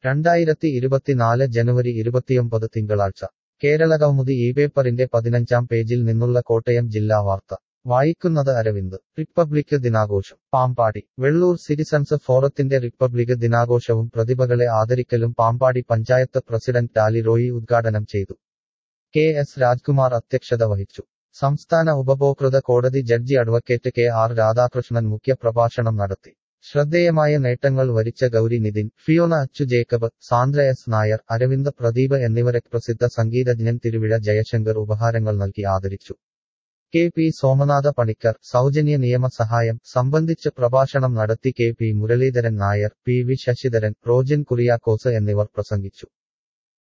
രണ്ടായിരത്തി ഇരുപത്തിനാല് ജനുവരി ഇരുപത്തിയൊമ്പത് തിങ്കളാഴ്ച കേരളകൗമുദി ഈ പേപ്പറിന്റെ പതിനഞ്ചാം പേജിൽ നിന്നുള്ള കോട്ടയം ജില്ലാ വാർത്ത വായിക്കുന്നത് അരവിന്ദ് റിപ്പബ്ലിക് ദിനാഘോഷം പാമ്പാടി വെള്ളൂർ സിറ്റിസൺസ് ഫോറത്തിന്റെ റിപ്പബ്ലിക് ദിനാഘോഷവും പ്രതിഭകളെ ആദരിക്കലും പാമ്പാടി പഞ്ചായത്ത് പ്രസിഡന്റ് ടാലി റോയി ഉദ്ഘാടനം ചെയ്തു കെ എസ് രാജ്കുമാർ അധ്യക്ഷത വഹിച്ചു സംസ്ഥാന ഉപഭോക്തൃ കോടതി judge advocate K R Radhakrishnan മുഖ്യപ്രഭാഷണം നടത്തി ശ്രദ്ധേയമായ നേട്ടങ്ങൾ വരിച്ച ഗൗരി നിതിൻ ഫിയോണ അച്ചു ജേക്കബ് സാന്ദ്ര എസ് നായർ അരവിന്ദ് പ്രദീപ് എന്നിവരെ പ്രസിദ്ധ സംഗീതജ്ഞൻ തിരുവിഴ ജയശങ്കർ ഉപഹാരങ്ങൾ നൽകി ആദരിച്ചു കെ പി സോമനാഥ പണിക്കർ സൗജന്യ നിയമസഹായം സംബന്ധിച്ച് പ്രഭാഷണം നടത്തി K P Muraleedharan Nair P V Sasidharan Rojin Kuriakose എന്നിവർ പ്രസംഗിച്ചു